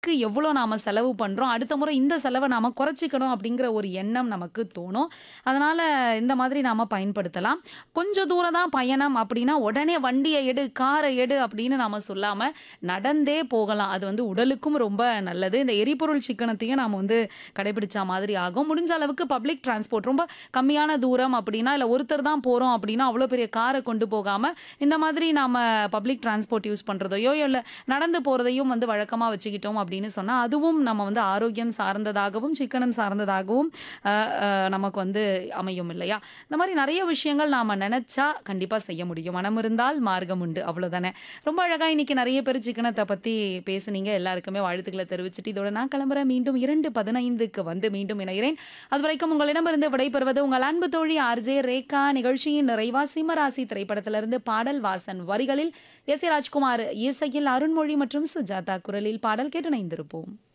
இதுக்கு எவ்வளோ நாம செலவு பண்றோம் அடுத்த முறை இந்த செலவை நாம குறைச்சிக்கணும் அப்படிங்கிற ஒரு எண்ணம் நமக்கு தோணும் அதனால இந்த மாதிரி நாம பயன்படுத்தலாம் கொஞ்சம் தூரம் தான் பயணம் அப்படின்னா உடனே வண்டியை எடு காரை எடு அப்படின்னு நாம சொல்லாம நடந்தே போகலாம் அது வந்து உடலுக்கும் ரொம்ப நல்லது இந்த எரிபொருள் சிக்கனத்தையும் நாம வந்து கடைபிடிச்ச மாதிரி ஆகும் முடிஞ்ச அளவுக்கு பப்ளிக் டிரான்ஸ்போர்ட் ரொம்ப கம்மியான தூரம் அப்படின்னா இல்லை ஒருத்தர் தான் போறோம் அப்படின்னா அவ்வளோ பெரிய காரை கொண்டு போகாம இந்த மாதிரி நாம பப்ளிக் டிரான்ஸ்போர்ட் யூஸ் பண்றதையோ இல்லை நடந்து போறதையும் வந்து வழக்கமா வச்சுக்கிட்டோம் அப்படின்னு சொன்னா அதுவும் நம்ம வந்து ஆரோக்கியம் சார்ந்ததாகவும் சிக்கனம் சார்ந்ததாகவும் அஹ், அஹ், நமக்கு வந்து அமையும் இல்லையா இந்த மாதிரி நிறைய விஷயங்கள் நாம நினைச்சா கண்டிப்பா செய்ய முடியும் மனம் இருந்தால் மார்க்கம் உண்டு அவ்வளவுதானே ரொம்ப அழகா இன்னைக்கு நிறைய பேர் சிக்கனத்தை பத்தி பேசுனீங்க எல்லாருக்குமே வாழ்த்துக்களை தெரிவிச்சுட்டு இதோட நான் கிளம்புறேன் மீண்டும் இரண்டு பதினைந்துக்கு வந்து மீண்டும் இணைகிறேன் அது வரைக்கும் உங்களிடமிருந்து விடைபெறுவது உங்கள் அன்பு தோழி ஆர்ஜே ரேகா நிகழ்ச்சியின் நிறைவா சிம்மராசி திரைப்படத்திலிருந்து பாடல் வாசன் வரிகளில் எஸ் ஏ ராஜ்குமார் இசையில் அருண்மொழி மற்றும் சுஜாதா குரலில் பாடல் கேட்டு இணைந்திருப்போம்